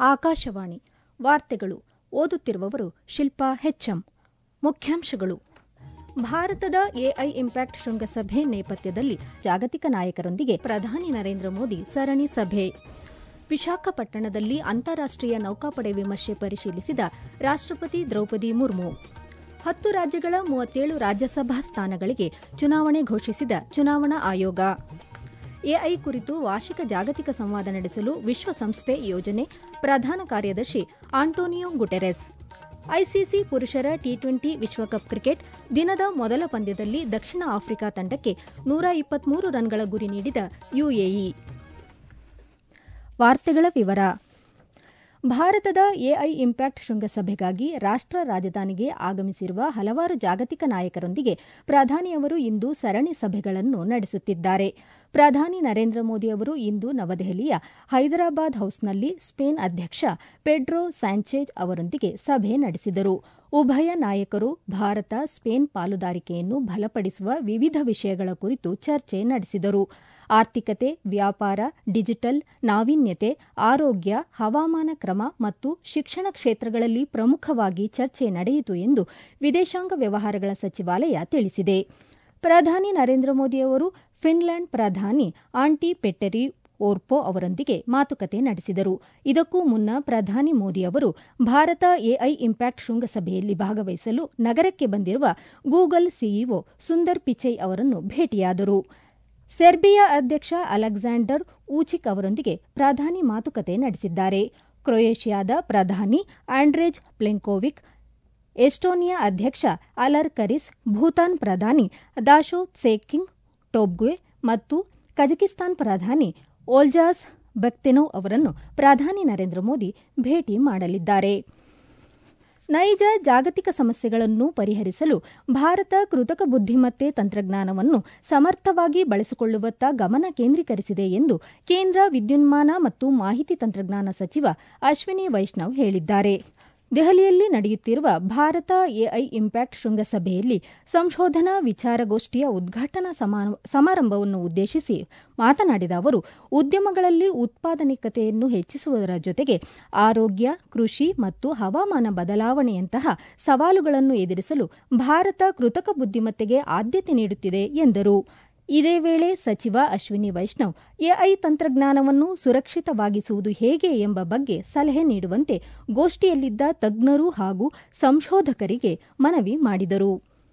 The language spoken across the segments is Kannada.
ಆಕಾಶವಾಣಿ ವಾರ್ತೆಗಳು ಓದುತ್ತಿರುವವರು ಶಿಲ್ಪಾ ಹೆಚ್ಎಂ ಮುಖ್ಯಾಂಶಗಳು ಭಾರತದ ಎಐ ಇಂಪ್ಯಾಕ್ಟ್ ಶೃಂಗಸಭೆ ನೇಪಥ್ಯದಲ್ಲಿ ಜಾಗತಿಕ ನಾಯಕರೊಂದಿಗೆ ಪ್ರಧಾನಿ ನರೇಂದ್ರ ಮೋದಿ ಸರಣಿ ಸಭೆ ವಿಶಾಖಪಟ್ಟಣದಲ್ಲಿ ಅಂತಾರಾಷ್ಟೀಯ ನೌಕಾಪಡೆ ವಿಮರ್ಶೆ ಪರಿಶೀಲಿಸಿದ ರಾಷ್ಟಪತಿ ದ್ರೌಪದಿ ಮುರ್ಮು ಹತ್ತು ರಾಜ್ಯಗಳ ಮೂವತ್ತೇಳು ರಾಜ್ಯಸಭಾ ಸ್ಥಾನಗಳಿಗೆ ಚುನಾವಣೆ ಘೋಷಿಸಿದ ಚುನಾವಣಾ ಆಯೋಗ ಎಐ ಕುರಿತು ವಾರ್ಷಿಕ ಜಾಗತಿಕ ಸಂವಾದ ನಡೆಸಲು ವಿಶ್ವಸಂಸ್ಥೆ ಯೋಜನೆ ಪ್ರಧಾನ ಕಾರ್ಯದರ್ಶಿ ಆಂಟೋನಿಯೋ ಗುಟೆರೆಸ್ ಐಸಿಸಿ ಪುರುಷರ ಟಿ ಟ್ವೆಂಟಿ ವಿಶ್ವಕಪ್ ಕ್ರಿಕೆಟ್ ದಿನದ ಮೊದಲ ಪಂದ್ಯದಲ್ಲಿ ದಕ್ಷಿಣ ಆಫ್ರಿಕಾ ತಂಡಕ್ಕೆ ನೂರ ಇಪ್ಪತ್ಮೂರು ರನ್ಗಳ ಗುರಿ ನೀಡಿದ ಯುಎಇ ವಾರ್ತೆಗಳ ವಿವರ ಭಾರತದ ಎಐ ಇಂಪ್ಯಾಕ್ಟ್ ಶೃಂಗಸಭೆಗಾಗಿ ರಾಷ್ಟ ರಾಜಧಾನಿಗೆ ಆಗಮಿಸಿರುವ ಹಲವಾರು ಜಾಗತಿಕ ನಾಯಕರೊಂದಿಗೆ ಪ್ರಧಾನಿಯವರು ಇಂದು ಸರಣಿ ಸಭೆಗಳನ್ನು ನಡೆಸುತ್ತಿದ್ದಾರೆ ಪ್ರಧಾನಿ ನರೇಂದ್ರ ಮೋದಿ ಅವರು ಇಂದು ನವದೆಹಲಿಯ ಹೈದರಾಬಾದ್ ಹೌಸ್ನಲ್ಲಿ ಸ್ಪೇನ್ ಅಧ್ಯಕ್ಷ ಪೆಡ್ರೋ ಸ್ಯಾಂಚೇಜ್ ಅವರೊಂದಿಗೆ ಸಭೆ ನಡೆಸಿದರು ಉಭಯ ನಾಯಕರು ಭಾರತ ಸ್ಪೇನ್ ಪಾಲುದಾರಿಕೆಯನ್ನು ಬಲಪಡಿಸುವ ವಿವಿಧ ವಿಷಯಗಳ ಕುರಿತು ಚರ್ಚೆ ನಡೆಸಿದರು ಆರ್ಥಿಕತೆ ವ್ಯಾಪಾರ ಡಿಜಿಟಲ್ ನಾವೀನ್ಯತೆ ಆರೋಗ್ಯ ಹವಾಮಾನ ಕ್ರಮ ಮತ್ತು ಶಿಕ್ಷಣ ಕ್ಷೇತ್ರಗಳಲ್ಲಿ ಪ್ರಮುಖವಾಗಿ ಚರ್ಚೆ ನಡೆಯಿತು ಎಂದು ವಿದೇಶಾಂಗ ವ್ಯವಹಾರಗಳ ಸಚಿವಾಲಯ ತಿಳಿಸಿದೆ ಪ್ರಧಾನಿ ನರೇಂದ್ರ ಮೋದಿ ಅವರು ಫಿನ್ಲ್ಯಾಂಡ್ ಪ್ರಧಾನಿ ಆಂಟಿ ಪೆಟ್ಟರಿ ಓರ್ಪೋ ಅವರೊಂದಿಗೆ ಮಾತುಕತೆ ನಡೆಸಿದರು ಇದಕ್ಕೂ ಮುನ್ನ ಪ್ರಧಾನಿ ಮೋದಿ ಅವರು ಭಾರತ ಎಐ ಇಂಪ್ಯಾಕ್ಟ್ ಶೃಂಗಸಭೆಯಲ್ಲಿ ಭಾಗವಹಿಸಲು ನಗರಕ್ಕೆ ಬಂದಿರುವ ಗೂಗಲ್ ಸಿಇಒ ಸುಂದರ್ ಪಿಚೈ ಅವರನ್ನು ಭೇಟಿಯಾದರು ಸೆರ್ಬಿಯಾ ಅಧ್ಯಕ್ಷ ಅಲೆಕ್ಸಾಂಡರ್ ಊಚಿಕ್ ಅವರೊಂದಿಗೆ ಪ್ರಧಾನಿ ಮಾತುಕತೆ ನಡೆಸಿದ್ದಾರೆ ಕ್ರೊಯೇಷಿಯಾದ ಪ್ರಧಾನಿ ಆಂಡ್ರೇಜ್ ಪ್ಲೆಂಕೋವಿಕ್ ಎಸ್ಟೋನಿಯಾ ಅಧ್ಯಕ್ಷ ಅಲರ್ ಕರಿಸ್ ಭೂತಾನ್ ಪ್ರಧಾನಿ ದಾಶೋ ಸೆಕಿಂಗ್ ಟೋಬ್ಗೆ ಮತ್ತು ಕಜಕಿಸ್ತಾನ್ ಪ್ರಧಾನಿ ಓಲ್ಜಾಸ್ ಬಕ್ತೆನೋವ್ ಅವರನ್ನು ಪ್ರಧಾನಿ ನರೇಂದ್ರ ಮೋದಿ ಭೇಟಿ ಮಾಡಲಿದ್ದಾರೆ ನೈಜ ಜಾಗತಿಕ ಸಮಸ್ಯೆಗಳನ್ನು ಪರಿಹರಿಸಲು ಭಾರತ ಕೃತಕ ಬುದ್ದಿಮತ್ತೆ ತಂತ್ರಜ್ಞಾನವನ್ನು ಸಮರ್ಥವಾಗಿ ಬಳಸಿಕೊಳ್ಳುವತ್ತ ಗಮನ ಕೇಂದ್ರೀಕರಿಸಿದೆ ಎಂದು ಕೇಂದ್ರ ವಿದ್ಯುನ್ಮಾನ ಮತ್ತು ಮಾಹಿತಿ ತಂತ್ರಜ್ಞಾನ ಸಚಿವ ಅಶ್ವಿನಿ ವೈಷ್ಣವ್ ಹೇಳಿದ್ದಾರೆ ದೆಹಲಿಯಲ್ಲಿ ನಡೆಯುತ್ತಿರುವ ಭಾರತ ಎಐ ಇಂಪ್ಯಾಕ್ಟ್ ಶೃಂಗಸಭೆಯಲ್ಲಿ ಸಂಶೋಧನಾ ವಿಚಾರಗೋಷ್ಠಿಯ ಉದ್ಘಾಟನಾ ಸಮಾರಂಭವನ್ನು ಉದ್ದೇಶಿಸಿ ಮಾತನಾಡಿದ ಅವರು ಉದ್ಯಮಗಳಲ್ಲಿ ಉತ್ಪಾದನಿಕತೆಯನ್ನು ಹೆಚ್ಚಿಸುವುದರ ಜೊತೆಗೆ ಆರೋಗ್ಯ ಕೃಷಿ ಮತ್ತು ಹವಾಮಾನ ಬದಲಾವಣೆಯಂತಹ ಸವಾಲುಗಳನ್ನು ಎದುರಿಸಲು ಭಾರತ ಕೃತಕ ಬುದ್ದಿಮತ್ತೆಗೆ ಆದ್ಯತೆ ನೀಡುತ್ತಿದೆ ಎಂದರು ಇದೇ ವೇಳೆ ಸಚಿವ ಅಶ್ವಿನಿ ವೈಷ್ಣವ್ ಎಐ ತಂತ್ರಜ್ಞಾನವನ್ನು ಸುರಕ್ಷಿತವಾಗಿಸುವುದು ಹೇಗೆ ಎಂಬ ಬಗ್ಗೆ ಸಲಹೆ ನೀಡುವಂತೆ ಗೋಷ್ಠಿಯಲ್ಲಿದ್ದ ತಜ್ಞರು ಹಾಗೂ ಸಂಶೋಧಕರಿಗೆ ಮನವಿ ಮಾಡಿದರು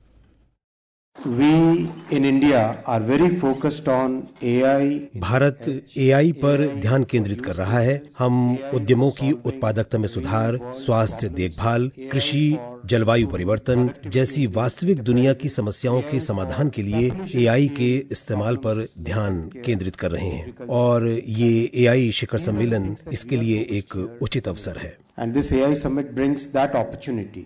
We in India are very focused on AI. Bharat AI पर ध्यान केंद्रित कर रहा है हम उद्यमों की उत्पादकता में सुधार स्वास्थ्य देखभाल कृषि जलवायु परिवर्तन जैसी वास्तविक दुनिया की समस्याओं के समाधान के लिए एआई के इस्तेमाल पर ध्यान केंद्रित कर रहे हैं और ये एआई शिखर सम्मेलन इसके लिए एक उचित अवसर है And this AI summit brings that opportunity.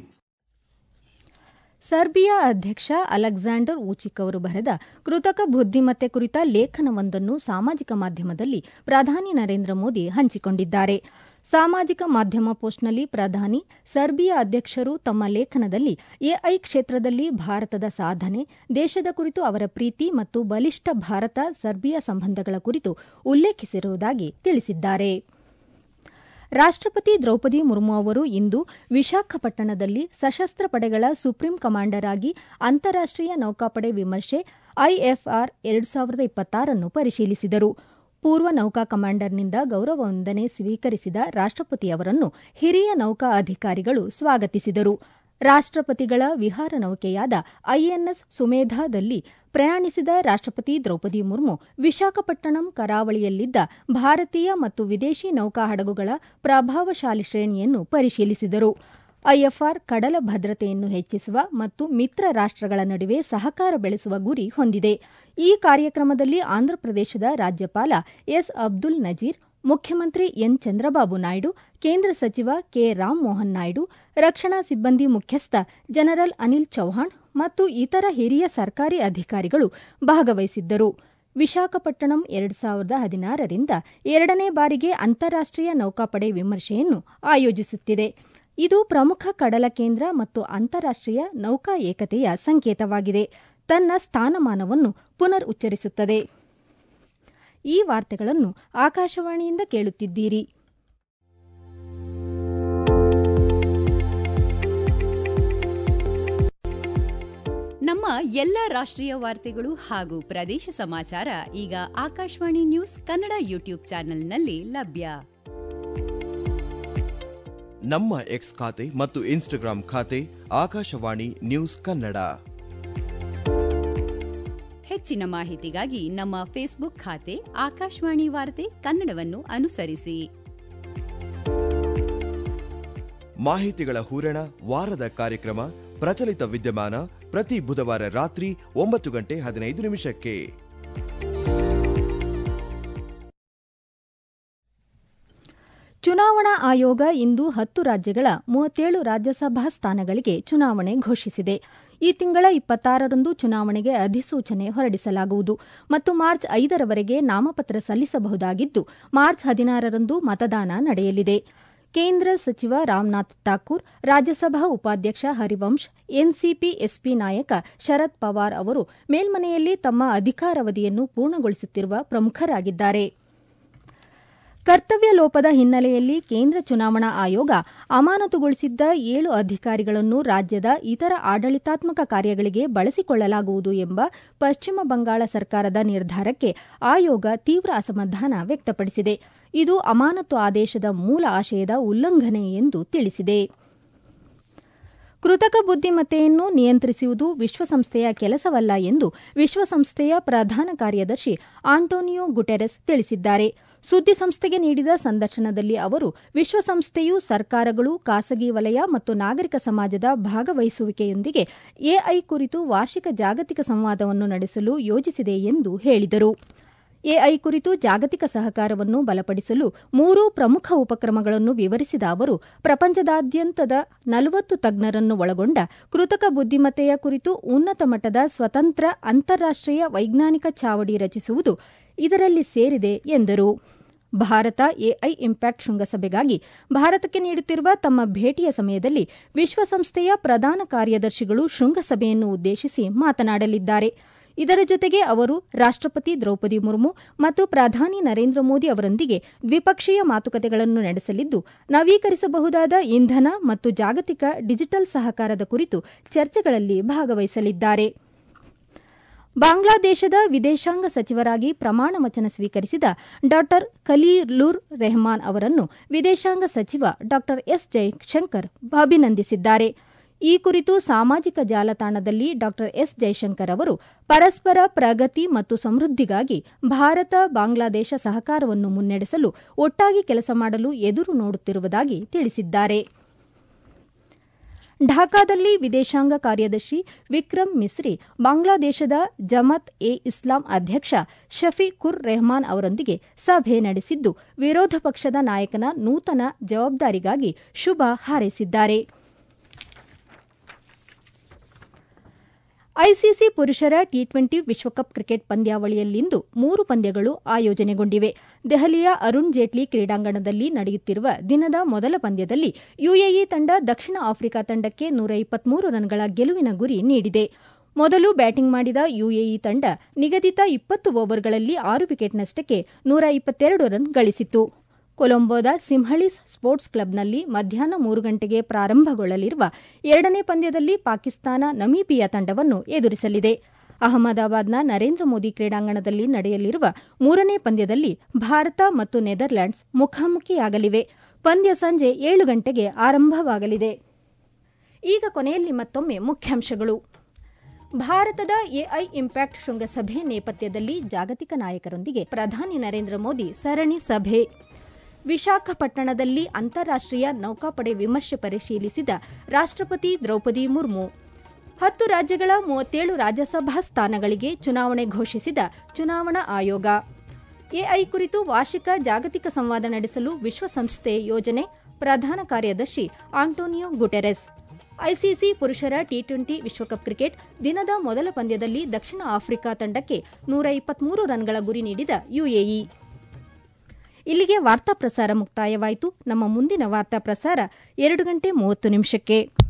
Serbia ಅಧ್ಯಕ್ಷ ಅಲೆಕ್ಸಾಂಡರ್ ಊಚಿಕ್ ಅವರು ಬರೆದ ಕೃತಕ ಬುದ್ದಿಮತ್ತೆ ಕುರಿತ ಲೇಖನವೊಂದನ್ನು ಸಾಮಾಜಿಕ ಮಾಧ್ಯಮದಲ್ಲಿ ಪ್ರಧಾನಿ ನರೇಂದ್ರ ಮೋದಿ ಹಂಚಿಕೊಂಡಿದ್ದಾರೆ ಸಾಮಾಜಿಕ ಮಾಧ್ಯಮ ಪೋಸ್ಟ್ನಲ್ಲಿ ಪ್ರಧಾನಿ ಸರ್ಬಿಯಾ ಅಧ್ಯಕ್ಷರು ತಮ್ಮ ಲೇಖನದಲ್ಲಿ ಎಐ ಕ್ಷೇತ್ರದಲ್ಲಿ ಭಾರತದ ಸಾಧನೆ ದೇಶದ ಕುರಿತು ಅವರ ಪ್ರೀತಿ ಮತ್ತು ಬಲಿಷ್ಠ ಭಾರತ ಸರ್ಬಿಯಾ ಸಂಬಂಧಗಳ ಕುರಿತು ಉಲ್ಲೇಖಿಸಿರುವುದಾಗಿ ತಿಳಿಸಿದ್ದಾರೆ ರಾಷ್ಟಪತಿ ದ್ರೌಪದಿ ಮುರ್ಮು ಅವರು ಇಂದು ವಿಶಾಖಪಟ್ಟಣದಲ್ಲಿ ಸಶಸ್ತ್ರ ಪಡೆಗಳ ಸುಪ್ರೀಂ ಕಮಾಂಡರ್ ಆಗಿ ಅಂತಾರಾಷ್ಟೀಯ ನೌಕಾಪಡೆ ವಿಮರ್ಶೆ ಐಎಫ್ಆರ್ ಎರಡು ಸಾವಿರದ ಇಪ್ಪತ್ತಾರನ್ನು ಪರಿಶೀಲಿಸಿದರು ಪೂರ್ವ ನೌಕಾ ಕಮಾಂಡರ್ನಿಂದ ಗೌರವ ವಂದನೆ ಸ್ವೀಕರಿಸಿದ ರಾಷ್ಟಪತಿ ಅವರನ್ನು ಹಿರಿಯ ನೌಕಾ ಅಧಿಕಾರಿಗಳು ಸ್ವಾಗತಿಸಿದರು ರಾಷ್ಟಪತಿಗಳ ವಿಹಾರ ನೌಕೆಯಾದ ಐಎನ್ಎಸ್ ಸುಮೇಧಾದಲ್ಲಿ ಪ್ರಯಾಣಿಸಿದ ರಾಷ್ಟಪತಿ ದ್ರೌಪದಿ ಮುರ್ಮು ವಿಶಾಖಪಟ್ಟಣಂ ಕರಾವಳಿಯಲ್ಲಿದ್ದ ಭಾರತೀಯ ಮತ್ತು ವಿದೇಶಿ ನೌಕಾ ಹಡಗುಗಳ ಪ್ರಭಾವಶಾಲಿ ಶ್ರೇಣಿಯನ್ನು ಪರಿಶೀಲಿಸಿದರು ಐಎಫ್ಆರ್ ಕಡಲ ಭದ್ರತೆಯನ್ನು ಹೆಚ್ಚಿಸುವ ಮತ್ತು ಮಿತ್ರ ರಾಷ್ಟಗಳ ನಡುವೆ ಸಹಕಾರ ಬೆಳೆಸುವ ಗುರಿ ಹೊಂದಿದೆ ಈ ಕಾರ್ಯಕ್ರಮದಲ್ಲಿ ಆಂಧ್ರಪ್ರದೇಶದ ರಾಜ್ಯಪಾಲ ಎಸ್ ಅಬ್ದುಲ್ ನಜೀರ್ ಮುಖ್ಯಮಂತ್ರಿ ಎನ್ ಚಂದ್ರಬಾಬು ನಾಯ್ಡು ಕೇಂದ್ರ ಸಚಿವ ಕೆ ರಾಮಮೋಹನ್ ನಾಯ್ಡು ರಕ್ಷಣಾ ಸಿಬ್ಬಂದಿ ಮುಖ್ಯಸ್ಥ ಜನರಲ್ ಅನಿಲ್ ಚೌಹಾಣ್ ಮತ್ತು ಇತರ ಹಿರಿಯ ಸರ್ಕಾರಿ ಅಧಿಕಾರಿಗಳು ಭಾಗವಹಿಸಿದ್ದರು ವಿಶಾಖಪಟ್ಟಣಂ ಎರಡು ಸಾವಿರದ ಹದಿನಾರರಿಂದ ಎರಡನೇ ಬಾರಿಗೆ ಅಂತಾರಾಷ್ಟೀಯ ನೌಕಾಪಡೆ ವಿಮರ್ಶೆಯನ್ನು ಆಯೋಜಿಸುತ್ತಿದೆ ಇದು ಪ್ರಮುಖ ಕಡಲ ಕೇಂದ್ರ ಮತ್ತು ಅಂತಾರಾಷ್ಟೀಯ ನೌಕಾ ಏಕತೆಯ ಸಂಕೇತವಾಗಿದೆ ತನ್ನ ಸ್ಥಾನಮಾನವನ್ನು ಪುನರ್ ಉಚ್ಚರಿಸುತ್ತದೆ ಈ ವಾರ್ತೆಗಳನ್ನು ಆಕಾಶವಾಣಿಯಿಂದ ಕೇಳುತ್ತಿದ್ದೀರಿ ನಮ್ಮ ಎಲ್ಲ ರಾಷ್ಟ್ರೀಯ ವಾರ್ತೆಗಳು ಹಾಗೂ ಪ್ರದೇಶ ಸಮಾಚಾರ ಈಗ ಆಕಾಶವಾಣಿ ನ್ಯೂಸ್ ಕನ್ನಡ ಯೂಟ್ಯೂಬ್ ಚಾನೆಲ್ನಲ್ಲಿ ಲಭ್ಯ ನಮ್ಮ ಎಕ್ಸ್ ಖಾತೆ ಮತ್ತು ಇನ್ಸ್ಟಾಗ್ರಾಂ ಖಾತೆ ಆಕಾಶವಾಣಿ ನ್ಯೂಸ್ ಕನ್ನಡ ಹೆಚ್ಚಿನ ಮಾಹಿತಿಗಾಗಿ ನಮ್ಮ ಫೇಸ್ಬುಕ್ ಖಾತೆ ಆಕಾಶವಾಣಿ ವಾರ್ತೆ ಕನ್ನಡವನ್ನು ಅನುಸರಿಸಿ ಮಾಹಿತಿಗಳ ಹೂರಣ ವಾರದ ಕಾರ್ಯಕ್ರಮ ಪ್ರಚಲಿತ ವಿದ್ಯಮಾನ ಪ್ರತಿ ಬುಧವಾರ ರಾತ್ರಿ ಒಂಬತ್ತು ಗಂಟೆ ಹದಿನೈದು ನಿಮಿಷಕ್ಕೆ ಚುನಾವಣಾ ಆಯೋಗ ಇಂದು ಹತ್ತು ರಾಜ್ಯಗಳ ಮೂವತ್ತೇಳು ರಾಜ್ಯಸಭಾ ಸ್ಥಾನಗಳಿಗೆ ಚುನಾವಣೆ ಘೋಷಿಸಿದೆ ಈ ತಿಂಗಳ ಇಪ್ಪತ್ತಾರರಂದು ಚುನಾವಣೆಗೆ ಅಧಿಸೂಚನೆ ಹೊರಡಿಸಲಾಗುವುದು ಮತ್ತು ಮಾರ್ಚ್ ಐದರವರೆಗೆ ನಾಮಪತ್ರ ಸಲ್ಲಿಸಬಹುದಾಗಿದ್ದು ಮಾರ್ಚ್ ಹದಿನಾರರಂದು ಮತದಾನ ನಡೆಯಲಿದೆ ಕೇಂದ್ರ ಸಚಿವ ರಾಮನಾಥ್ ಠಾಕೂರ್ ರಾಜ್ಯಸಭಾ ಉಪಾಧ್ಯಕ್ಷ ಹರಿವಂಶ್ ಎನ್ಸಿಪಿ ಎಸ್ಪಿ ನಾಯಕ ಶರದ್ ಪವಾರ್ ಅವರು ಮೇಲ್ಮನೆಯಲ್ಲಿ ತಮ್ಮ ಅಧಿಕಾರಾವಧಿಯನ್ನು ಪೂರ್ಣಗೊಳಿಸುತ್ತಿರುವ ಪ್ರಮುಖರಾಗಿದ್ದಾರೆ ಕರ್ತವ್ಯ ಲೋಪದ ಹಿನ್ನೆಲೆಯಲ್ಲಿ ಕೇಂದ್ರ ಚುನಾವಣಾ ಆಯೋಗ ಅಮಾನತುಗೊಳಿಸಿದ್ದ ಏಳು ಅಧಿಕಾರಿಗಳನ್ನು ರಾಜ್ಯದ ಇತರ ಆಡಳಿತಾತ್ಮಕ ಕಾರ್ಯಗಳಿಗೆ ಬಳಸಿಕೊಳ್ಳಲಾಗುವುದು ಎಂಬ ಪಶ್ಚಿಮ ಬಂಗಾಳ ಸರ್ಕಾರದ ನಿರ್ಧಾರಕ್ಕೆ ಆಯೋಗ ತೀವ್ರ ಅಸಮಾಧಾನ ವ್ಯಕ್ತಪಡಿಸಿದೆ ಇದು ಅಮಾನತು ಆದೇಶದ ಮೂಲ ಆಶಯದ ಉಲ್ಲಂಘನೆ ಎಂದು ತಿಳಿಸಿದೆ ಕೃತಕ ಬುದ್ದಿಮತ್ತೆಯನ್ನು ನಿಯಂತ್ರಿಸುವುದು ವಿಶ್ವಸಂಸ್ಥೆಯ ಕೆಲಸವಲ್ಲ ಎಂದು ವಿಶ್ವಸಂಸ್ಥೆಯ ಪ್ರಧಾನ ಕಾರ್ಯದರ್ಶಿ ಆಂಟೋನಿಯೋ ಗುಟೆರೆಸ್ ತಿಳಿಸಿದ್ದಾರೆ ಸುದ್ದಿಸಂಸ್ಥೆಗೆ ನೀಡಿದ ಸಂದರ್ಶನದಲ್ಲಿ ಅವರು ವಿಶ್ವಸಂಸ್ಥೆಯು ಸರ್ಕಾರಗಳು ಖಾಸಗಿ ವಲಯ ಮತ್ತು ನಾಗರಿಕ ಸಮಾಜದ ಭಾಗವಹಿಸುವಿಕೆಯೊಂದಿಗೆ ಎಐ ಕುರಿತು ವಾರ್ಷಿಕ ಜಾಗತಿಕ ಸಂವಾದವನ್ನು ನಡೆಸಲು ಯೋಜಿಸಿದೆ ಎಂದು ಹೇಳಿದರು ಎಐ ಕುರಿತು ಜಾಗತಿಕ ಸಹಕಾರವನ್ನು ಬಲಪಡಿಸಲು ಮೂರು ಪ್ರಮುಖ ಉಪಕ್ರಮಗಳನ್ನು ವಿವರಿಸಿದ ಅವರು ಪ್ರಪಂಚದಾದ್ಯಂತದ ನಲವತ್ತು ತಜ್ಞರನ್ನು ಒಳಗೊಂಡ ಕೃತಕ ಬುದ್ದಿಮತ್ತೆಯ ಕುರಿತು ಉನ್ನತ ಮಟ್ಟದ ಸ್ವತಂತ್ರ ಅಂತಾರಾಷ್ಟೀಯ ವೈಜ್ಞಾನಿಕ ಚಾವಡಿ ರಚಿಸುವುದು ಇದರಲ್ಲಿ ಸೇರಿದೆ ಎಂದರು ಭಾರತ ಎಐ ಇಂಪ್ಯಾಕ್ಟ್ ಶೃಂಗಸಭೆಗಾಗಿ ಭಾರತಕ್ಕೆ ನೀಡುತ್ತಿರುವ ತಮ್ಮ ಭೇಟಿಯ ಸಮಯದಲ್ಲಿ ವಿಶ್ವಸಂಸ್ಥೆಯ ಪ್ರಧಾನ ಕಾರ್ಯದರ್ಶಿಗಳು ಶೃಂಗಸಭೆಯನ್ನು ಉದ್ದೇಶಿಸಿ ಮಾತನಾಡಲಿದ್ದಾರೆ ಇದರ ಜೊತೆಗೆ ಅವರು ರಾಷ್ಟಪತಿ ದ್ರೌಪದಿ ಮುರ್ಮು ಮತ್ತು ಪ್ರಧಾನಿ ನರೇಂದ್ರ ಮೋದಿ ಅವರೊಂದಿಗೆ ದ್ವಿಪಕ್ಷೀಯ ಮಾತುಕತೆಗಳನ್ನು ನಡೆಸಲಿದ್ದು ನವೀಕರಿಸಬಹುದಾದ ಇಂಧನ ಮತ್ತು ಜಾಗತಿಕ ಡಿಜಿಟಲ್ ಸಹಕಾರದ ಕುರಿತು ಚರ್ಚೆಗಳಲ್ಲಿ ಭಾಗವಹಿಸಲಿದ್ದಾರೆ ಬಾಂಗ್ಲಾದೇಶದ ವಿದೇಶಾಂಗ ಸಚಿವರಾಗಿ ಪ್ರಮಾಣ ವಚನ ಸ್ವೀಕರಿಸಿದ ಡಾ ಖಲೀಲುರ್ ರೆಹಮಾನ್ ಅವರನ್ನು ವಿದೇಶಾಂಗ ಸಚಿವ ಡಾ ಎಸ್ ಜೈಶಂಕರ್ ಅಭಿನಂದಿಸಿದ್ದಾರೆ ಈ ಕುರಿತು ಸಾಮಾಜಿಕ ಜಾಲತಾಣದಲ್ಲಿ ಡಾ ಎಸ್ ಜೈಶಂಕರ್ ಅವರು ಪರಸ್ಪರ ಪ್ರಗತಿ ಮತ್ತು ಸಮೃದ್ಧಿಗಾಗಿ ಭಾರತ ಬಾಂಗ್ಲಾದೇಶ ಸಹಕಾರವನ್ನು ಮುನ್ನಡೆಸಲು ಒಟ್ಟಾಗಿ ಕೆಲಸ ಮಾಡಲು ಎದುರು ನೋಡುತ್ತಿರುವುದಾಗಿ ತಿಳಿಸಿದ್ದಾರೆ ಢಾಕಾದಲ್ಲಿ ವಿದೇಶಾಂಗ ಕಾರ್ಯದರ್ಶಿ ವಿಕ್ರಮ್ ಮಿಸ್ರಿ ಬಾಂಗ್ಲಾದೇಶದ ಜಮತ್ ಎ ಇಸ್ಲಾಂ ಅಧ್ಯಕ್ಷ ಶಫೀಕುರ್ ರೆಹಮಾನ್ ಅವರೊಂದಿಗೆ ಸಭೆ ನಡೆಸಿದ್ದು ವಿರೋಧ ಪಕ್ಷದ ನಾಯಕನ ನೂತನ ಜವಾಬ್ದಾರಿಗಾಗಿ ಶುಭ ಹಾರೈಸಿದ್ದಾರೆ ಐಸಿಸಿ ಪುರುಷರ ಟಿ ಟ್ವೆಂಟಿ ವಿಶ್ವಕಪ್ ಕ್ರಿಕೆಟ್ ಪಂದ್ಯಾವಳಿಯಲ್ಲಿಂದು ಮೂರು ಪಂದ್ಯಗಳು ಆಯೋಜನೆಗೊಂಡಿವೆ ದೆಹಲಿಯ ಅರುಣ್ ಜೇಟ್ಲಿ ಕ್ರೀಡಾಂಗಣದಲ್ಲಿ ನಡೆಯುತ್ತಿರುವ ದಿನದ ಮೊದಲ ಪಂದ್ಯದಲ್ಲಿ ಯುಎಇ ತಂಡ ದಕ್ಷಿಣ ಆಫ್ರಿಕಾ ತಂಡಕ್ಕೆ ನೂರ ಇಪ್ಪತ್ಮೂರು ರನ್ಗಳ ಗೆಲುವಿನ ಗುರಿ ನೀಡಿದೆ ಮೊದಲು ಬ್ಯಾಟಿಂಗ್ ಮಾಡಿದ ಯುಎಇ ತಂಡ ನಿಗದಿತ ಇಪ್ಪತ್ತು ಓವರ್ಗಳಲ್ಲಿ ಆರು ವಿಕೆಟ್ನಷ್ಟಕ್ಕೆ ನೂರ ಇಪ್ಪತ್ತೆರಡು ರನ್ ಗಳಿಸಿತು ಕೊಲಂಬೋದ ಸಿಂಹಳಿಸ್ ಸ್ಪೋರ್ಟ್ಸ್ ಕ್ಲಬ್ನಲ್ಲಿ ಮಧ್ಯಾಹ್ನ ಮೂರು ಗಂಟೆಗೆ ಪ್ರಾರಂಭಗೊಳ್ಳಲಿರುವ ಎರಡನೇ ಪಂದ್ಯದಲ್ಲಿ ಪಾಕಿಸ್ತಾನ ನಮೀಬಿಯಾ ತಂಡವನ್ನು ಎದುರಿಸಲಿದೆ ಅಹಮದಾಬಾದ್ನ ನರೇಂದ್ರ ಮೋದಿ ಕ್ರೀಡಾಂಗಣದಲ್ಲಿ ನಡೆಯಲಿರುವ ಮೂರನೇ ಪಂದ್ಯದಲ್ಲಿ ಭಾರತ ಮತ್ತು ನೆದರ್ಲ್ಯಾಂಡ್ಸ್ ಮುಖಾಮುಖಿಯಾಗಲಿವೆ ಪಂದ್ಯ ಸಂಜೆ ಏಳು ಗಂಟೆಗೆ ಆರಂಭವಾಗಲಿದೆ ಈಗ ಕೊನೆಯಲ್ಲಿ ಮತ್ತೊಮ್ಮೆ ಮುಖ್ಯಾಂಶಗಳು ಭಾರತದ ಎಐ ಇಂಪ್ಯಾಕ್ಟ್ ಶೃಂಗಸಭೆ ನೇಪಥ್ಯದಲ್ಲಿ ಜಾಗತಿಕ ನಾಯಕರೊಂದಿಗೆ ಪ್ರಧಾನಿ ನರೇಂದ್ರ ಮೋದಿ ಸರಣಿ ಸಭೆ ವಿಶಾಖಪಟ್ಟಣದಲ್ಲಿ ಅಂತಾರಾಷ್ಟೀಯ ನೌಕಾಪಡೆ ವಿಮರ್ಶೆ ಪರಿಶೀಲಿಸಿದ ರಾಷ್ಟಪತಿ ದ್ರೌಪದಿ ಮುರ್ಮು ಹತ್ತು ರಾಜ್ಯಗಳ ಮೂವತ್ತೇಳು ರಾಜ್ಯಸಭಾ ಸ್ಥಾನಗಳಿಗೆ ಚುನಾವಣೆ ಘೋಷಿಸಿದ ಚುನಾವಣಾ ಆಯೋಗ ಎಐ ಕುರಿತು ವಾರ್ಷಿಕ ಜಾಗತಿಕ ಸಂವಾದ ನಡೆಸಲು ವಿಶ್ವಸಂಸ್ಥೆ ಯೋಜನೆ ಪ್ರಧಾನ ಕಾರ್ಯದರ್ಶಿ ಆಂಟೋನಿಯೋ ಗುಟೆರೆಸ್ ಐಸಿಸಿ ಪುರುಷರ ಟಿ ಟ್ವೆಂಟಿ ವಿಶ್ವಕಪ್ ಕ್ರಿಕೆಟ್ ದಿನದ ಮೊದಲ ಪಂದ್ಯದಲ್ಲಿ ದಕ್ಷಿಣ ಆಫ್ರಿಕಾ ತಂಡಕ್ಕೆ ನೂರ ಇಪ್ಪತ್ಮೂರು ರನ್ಗಳ ಗುರಿ ನೀಡಿದ ಯುಎಇ ಇಲ್ಲಿಗೆ ವಾರ್ತಾ ಪ್ರಸಾರ ಮುಕ್ತಾಯವಾಯಿತು ನಮ್ಮ ಮುಂದಿನ ವಾರ್ತಾ ಪ್ರಸಾರ ಎರಡು ಗಂಟೆ ಮೂವತ್ತು ನಿಮಿಷಕ್ಕೆ